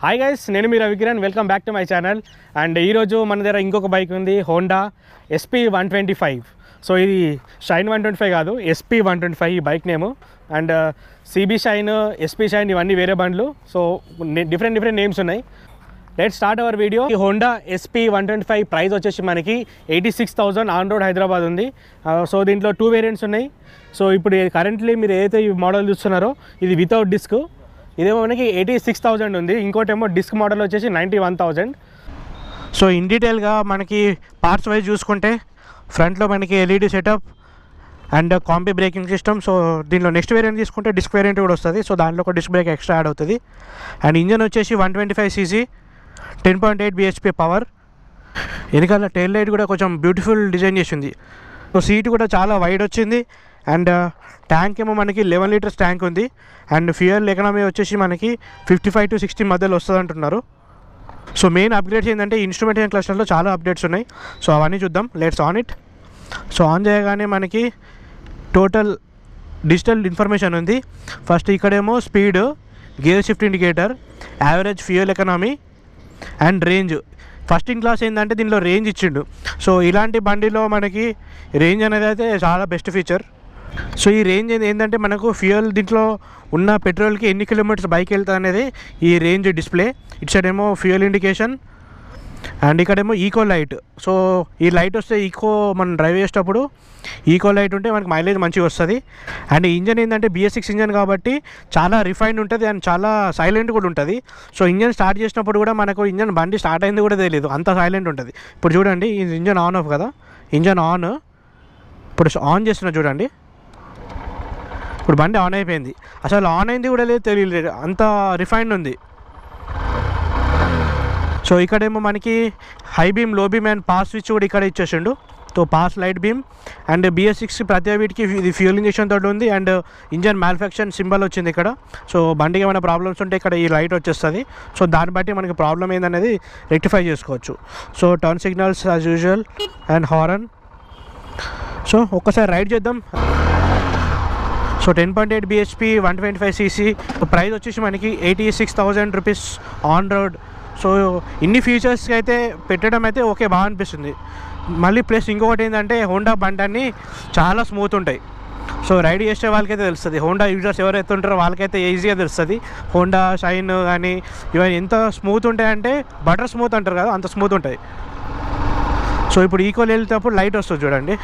hi guys నేను మీ Ravikiran welcome back to my channel and ఈరోజు మన దగ్గర ఇంకొక బైక్ ఉంది Honda SP one twenty five so ఇది షైన్ వన్ ట్వంటీ ఫైవ్ కాదు ఎస్పీ వన్ ట్వంటీ ఫైవ్ ఈ bike name and CB shine SP shine ఇవన్నీ వేరే బండ్లు సో డిఫరెంట్ డిఫరెంట్ నేమ్స్ ఉన్నాయి లెట్ స్టార్ట్ అవర్ వీడియో ఈ Honda SP one twenty five price వచ్చేసి మనకి eighty six thousand on road Hyderabad ఉంది సో దీంట్లో టూ వేరియంట్స్ ఉన్నాయి సో ఇప్పుడు కరెంట్లీ మీరు ఏదైతే ఈ మోడల్ చూస్తున్నారో ఇది వితౌట్ డిస్క్ ఇదేమో మనకి ఎయిటీ సిక్స్ థౌజండ్ ఉంది ఇంకోటేమో డిస్క్ మోడల్ వచ్చేసి ninety one thousand so in డీటెయిల్గా మనకి పార్ట్స్ వైజ్ చూసుకుంటే ఫ్రంట్లో మనకి LED setup and combi braking system so దీనిలో నెక్స్ట్ వేరియంట్ తీసుకుంటే డిస్క్ వేరియంట్ కూడా వస్తుంది సో దాంట్లో ఒక డిస్క్ బ్రేక్ ఎక్స్ట్రా యాడ్ అవుతుంది అండ్ ఇంజన్ వచ్చేసి one twenty five cc ten point eight BHP power వెనకాల టైల్ లైట్ కూడా కొంచెం బ్యూటిఫుల్ డిజైన్ చేసింది సో సీట్ కూడా చాలా వైడ్ వచ్చింది అండ్ ట్యాంక్ ఏమో మనకి లెవెన్ లీటర్స్ ట్యాంక్ ఉంది అండ్ ఫ్యూయల్ ఎకనామీ వచ్చేసి మనకి ఫిఫ్టీ ఫైవ్ టు సిక్స్టీ మధ్యలో వస్తుంది అంటున్నారు సో మెయిన్ అప్గ్రేడ్స్ ఏంటంటే ఇన్స్ట్రుమెంటేషన్ క్లస్టర్లో చాలా అప్డేట్స్ ఉన్నాయి సో అవన్నీ చూద్దాం let's on it so on చేయగానే మనకి టోటల్ డిజిటల్ ఇన్ఫర్మేషన్ ఉంది ఫస్ట్ ఇక్కడేమో speed gear shift indicator average fuel economy and range first in class ఏంటంటే దీనిలో రేంజ్ ఇచ్చిండు సో ఇలాంటి బండిలో మనకి రేంజ్ అనేది అయితే చాలా బెస్ట్ ఫీచర్ సో ఈ రేంజ్ ఏంది- ఏంటంటే మనకు ఫ్యూయల్ దీంట్లో ఉన్న పెట్రోల్కి ఎన్ని కిలోమీటర్స్ బైక్ వెళ్తా అనేది ఈ రేంజ్ డిస్ప్లే ఇటు సైడ్ ఏమో ఫ్యూయల్ ఇండికేషన్ అండ్ ఇక్కడేమో ఈకో లైట్ సో ఈ లైట్ వస్తే ఈకో మనం డ్రైవ్ చేసేటప్పుడు ఈకో లైట్ ఉంటే మనకి మైలేజ్ మంచిగా వస్తుంది అండ్ ఇంజన్ ఏంటంటే బిఎస్ సిక్స్ ఇంజన్ కాబట్టి చాలా రిఫైన్డ్ ఉంటుంది అండ్ చాలా సైలెంట్ కూడా ఉంటుంది సో ఇంజన్ స్టార్ట్ చేసినప్పుడు కూడా మనకు ఇంజన్ బండి స్టార్ట్ అయింది కూడా తెలియదు అంత సైలెంట్ ఉంటుంది ఇప్పుడు చూడండి ఇది ఇంజన్ ఆన్ ఆఫ్ కదా ఇంజన్ ఆన్ ఇప్పుడు ఆన్ చేస్తున్నా చూడండి ఇప్పుడు బండి ఆన్ అయిపోయింది అసలు ఆన్ అయింది కూడా లేదు తెలియలేదు అంత రిఫైన్డ్ ఉంది సో ఇక్కడేమో మనకి high beam low beam and pass switch కూడా ఇక్కడ ఇచ్చేసిండు so pass light beam and BS six ప్రతి వీటికి ఇది ఫ్యూల్ ఇంజెక్షన్ తోటి ఉంది అండ్ ఇంజన్ మ్యానుఫ్యాక్చర్ సింబల్ వచ్చింది ఇక్కడ సో బండికి ఏమైనా ప్రాబ్లమ్స్ ఉంటే ఇక్కడ ఈ లైట్ వచ్చేస్తుంది సో దాన్ని బట్టి మనకి ప్రాబ్లం ఏందనేది రెక్టిఫై చేసుకోవచ్చు so turn signals as usual and horn so ఒక్కసారి రైడ్ చేద్దాం so ten point eight BHP one twenty five CC price వచ్చేసి మనకి eighty six thousand rupees on road so ఇన్ని ఫీచర్స్కి అయితే పెట్టడం అయితే ఓకే బాగా అనిపిస్తుంది మళ్ళీ ప్లస్ ఇంకొకటి ఏంటంటే హోండా బండి చాలా స్మూత్ ఉంటాయి సో రైడ్ చేసే వాళ్ళకైతే తెలుస్తుంది హోండా యూజర్స్ ఎవరైతే ఉంటారో వాళ్ళకైతే ఈజీగా తెలుస్తుంది హోండా షైన్ కానీ ఇవన్నీ ఎంత స్మూత్ ఉంటాయంటే బటర్ స్మూత్ అంటారు కదా అంత స్మూత్ ఉంటాయి సో ఇప్పుడు ఈక్వల్ వెళ్తేటప్పుడు లైట్ వస్తుంది చూడండి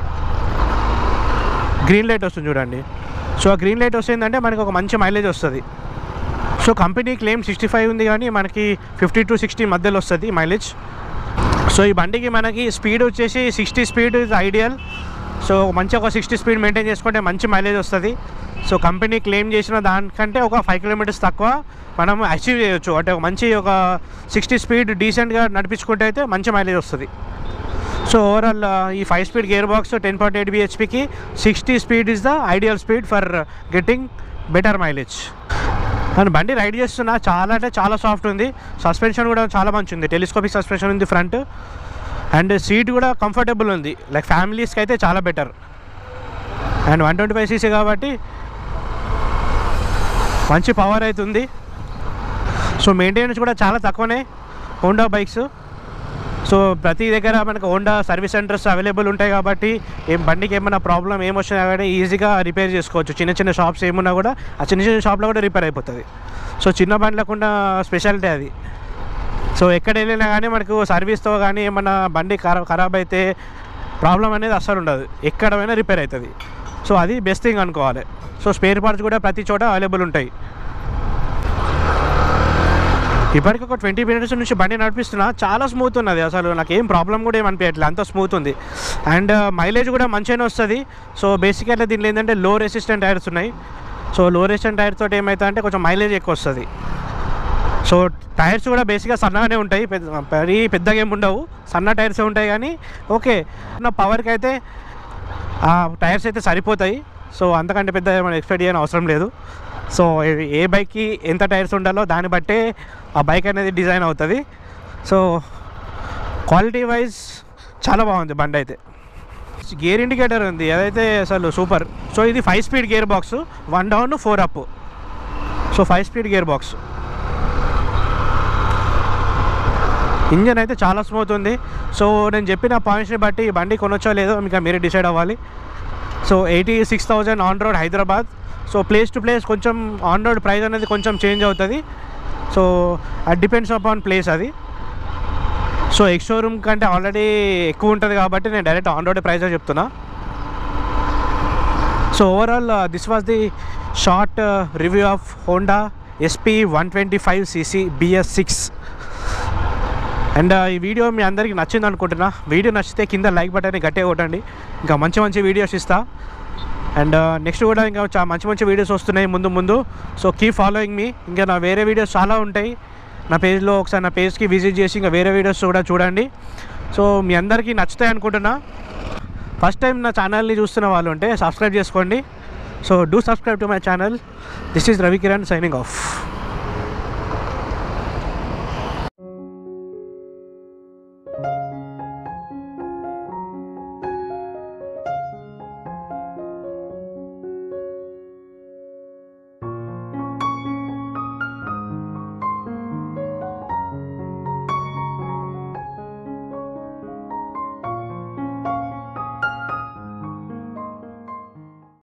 గ్రీన్ లైట్ వస్తుంది చూడండి సో ఆ గ్రీన్ లైట్ వస్తుందంటే మనకి ఒక మంచి మైలేజ్ వస్తుంది so company claim sixty five ఉంది కానీ మనకి ఫిఫ్టీ టు సిక్స్టీ మధ్యలో వస్తుంది మైలేజ్ సో ఈ బండికి మనకి స్పీడ్ వచ్చేసి sixty speed is ideal so మంచి ఒక సిక్స్టీ స్పీడ్ మెయింటైన్ చేసుకుంటే మంచి మైలేజ్ వస్తుంది సో కంపెనీ క్లెయిమ్ చేసిన దానికంటే ఒక ఫైవ్ కిలోమీటర్స్ తక్కువ మనం అచీవ్ చేయొచ్చు అంటే ఒక మంచి ఒక సిక్స్టీ స్పీడ్ డీసెంట్గా నడిపించుకుంటే అయితే మంచి మైలేజ్ వస్తుంది సో ఓవరాల్ ఈ five speed gear box ten point eight బిహెచ్పికి sixty speed is the ideal speed for getting better mileage నేను బండి రైడ్ చేస్తున్నా చాలా అంటే చాలా సాఫ్ట్ ఉంది సస్పెన్షన్ కూడా చాలా మంచి ఉంది టెలిస్కోపిక్ సస్పెన్షన్ ఉంది ఫ్రంట్ అండ్ సీట్ కూడా కంఫర్టబుల్ ఉంది లైక్ ఫ్యామిలీస్కి అయితే చాలా better and one twenty five CC కాబట్టి మంచి పవర్ అవుతుంది సో మెయింటెనెన్స్ కూడా చాలా తక్కువనే హోండా బైక్స్ సో ప్రతి దగ్గర మనకు హోండా సర్వీస్ సెంటర్స్ అవైలబుల్ ఉంటాయి కాబట్టి ఏం బండికి ఏమైనా ప్రాబ్లం ఏమొచ్చినా కానీ ఈజీగా రిపేర్ చేసుకోవచ్చు చిన్న చిన్న షాప్స్ ఏమున్నా కూడా ఆ చిన్న చిన్న షాప్లో కూడా రిపేర్ అయిపోతుంది సో చిన్న బండ్లకు ఉన్న స్పెషాలిటీ అది సో ఎక్కడ వెళ్ళినా కానీ మనకు సర్వీస్తో కానీ ఏమన్నా బండి ఖరా ఖరాబ్ అయితే ప్రాబ్లం అనేది అస్సలు ఉండదు ఎక్కడ పోయినా రిపేర్ అవుతుంది సో అది బెస్ట్ థింగ్ అనుకోవాలి సో స్పేర్ పార్ట్స్ కూడా ప్రతి చోట అవైలబుల్ ఉంటాయి ఇప్పటికి ఒక ట్వంటీ మినిట్స్ నుంచి బండి నడిపిస్తున్నా చాలా స్మూత్ ఉన్నది అసలు నాకు ఏం ప్రాబ్లం కూడా ఏం అనిపించట్లేదు అంత స్మూత్ ఉంది అండ్ మైలేజ్ కూడా మంచిగానే వస్తుంది సో బేసిక్గా దీంట్లో ఏంటంటే లో రెసిస్టెంట్ టైర్స్ ఉన్నాయి సో లో రెసిస్టెంట్ టైర్ తోటి ఏమవుతుంది అంటే కొంచెం మైలేజ్ ఎక్కువ వస్తుంది సో టైర్స్ కూడా బేసిక్గా సన్నగానే ఉంటాయి పెద్ద మరీ పెద్దగా ఏమి ఉండవు సన్న టైర్స్ ఉంటాయి కానీ ఓకే నా పవర్కి అయితే ఆ టైర్స్ అయితే సరిపోతాయి సో అంతకంటే పెద్ద మనం ఎక్స్పెక్ట్ చేయని అవసరం లేదు సో ఏ- ఏ బైక్కి ఎంత టైర్స్ ఉండాలో దాన్ని బట్టే ఆ బైక్ అనేది డిజైన్ అవుతుంది సో క్వాలిటీ వైజ్ చాలా బాగుంది బండి అయితే గేర్ ఇండికేటర్ ఉంది అదైతే అసలు సూపర్ సో ఇది five speed gear box one down four up so five speed gear box engine అయితే చాలా స్మూత్ ఉంది సో నేను చెప్పిన పాయింట్స్ని బట్టి ఈ బండి కొనొచ్చో లేదో ఇంకా మీరే డిసైడ్ అవ్వాలి so eighty six thousand on road Hyderabad so place to place కొంచెం ఆన్ రోడ్ ప్రైస్ అనేది కొంచెం చేంజ్ అవుతుంది సో అది డిపెండ్స్ అపాన్ ప్లేస్ అది సో ఎక్స్ షోరూమ్ కంటే ఆల్రెడీ ఎక్కువ ఉంటుంది కాబట్టి నేను డైరెక్ట్ ఆన్ రోడ్ ప్రైస్ చెప్తున్నా so overall this was the short review of Honda SP one twenty five CC BS six and ఈ వీడియో మీ అందరికీ నచ్చింది అనుకుంటున్నా వీడియో నచ్చితే కింద లైక్ బటన్ గట్టిగా కొట్టండి ఇంకా మంచి మంచి వీడియోస్ ఇస్తా అండ్ నెక్స్ట్ కూడా ఇంకా చా మంచి మంచి వీడియోస్ వస్తున్నాయి ముందు ముందు సో కీ ఫాలోయింగ్ మీ ఇంకా నా వేరే వీడియోస్ చాలా ఉంటాయి నా పేజ్లో ఒకసారి నా పేజ్కి విజిట్ చేసి ఇంకా వేరే వీడియోస్ కూడా చూడండి సో మీ అందరికీ నచ్చుతాయి అనుకుంటున్నా ఫస్ట్ టైం నా ఛానల్ని చూస్తున్న వాళ్ళు ఉంటే సబ్స్క్రైబ్ చేసుకోండి so do subscribe to my channel this is Ravikiran signing of